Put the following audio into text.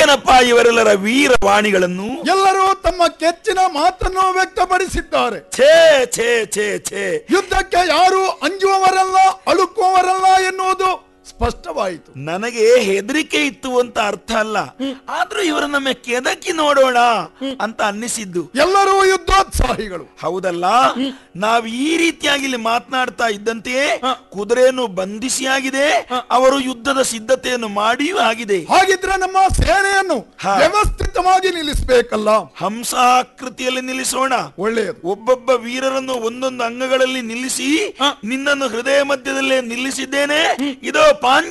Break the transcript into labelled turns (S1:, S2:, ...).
S1: ಏನಪ್ಪ ಇವರೆಲ್ಲರ ವೀರವಾಣಿಗಳನ್ನು
S2: ಎಲ್ಲರೂ ತಮ್ಮ ಕೆಚ್ಚಿನ ಮಾತನ್ನು ವ್ಯಕ್ತಪಡಿಸಿದ್ದಾರೆ
S1: ಛೇ ಛೇ ಛೇ ಛೇ
S2: ಯುದ್ಧಕ್ಕೆ ಯಾರು ಅಂಜುವವರಲ್ಲ ಅಳುಕುವವರಲ್ಲ ಎನ್ನುವುದು ಸ್ಪಷ್ಟವಾಯಿತು
S1: ನನಗೆ ಹೆದರಿಕೆ ಇತ್ತು ಅಂತ ಅರ್ಥ ಅಲ್ಲ ಆದ್ರೂ ಇವರನ್ನ ಕೆದಕಿ ನೋಡೋಣ ಅಂತ ಅನ್ನಿಸಿದ್ದು
S2: ಎಲ್ಲರೂ ಯುದ್ಧೋತ್ಸಾಹಿಗಳು
S1: ಹೌದಲ್ಲ ನಾವ್ ಈ ರೀತಿಯಾಗಿ ಇಲ್ಲಿ ಮಾತನಾಡ್ತಾ ಇದ್ದಂತೆಯೇ ಕುದುರೆಯನ್ನು ಬಂಧಿಸಿ ಆಗಿದೆ ಅವರು ಯುದ್ಧದ ಸಿದ್ಧತೆಯನ್ನು ಮಾಡಿಯೂ ಆಗಿದೆ
S2: ಹಾಗಿದ್ರೆ ನಮ್ಮ ಸೇನೆಯನ್ನು
S1: ಹಾ.
S2: ವ್ಯವಸ್ಥಿತವಾಗಿ ನಿಲ್ಲಿಸಬೇಕಲ್ಲ
S1: ಹಂಸಾಕೃತಿಯಲ್ಲಿ ನಿಲ್ಲಿಸೋಣ
S2: ಒಳ್ಳೆಯದು
S1: ಒಬ್ಬೊಬ್ಬ ವೀರರನ್ನು ಒಂದೊಂದು ಅಂಗಗಳಲ್ಲಿ ನಿಲ್ಲಿಸಿ ನಿನ್ನನ್ನು ಹೃದಯ ಮಧ್ಯದಲ್ಲೇ ನಿಲ್ಲಿಸಿದ್ದೇನೆ ಇದೋ ಪಾಂಚ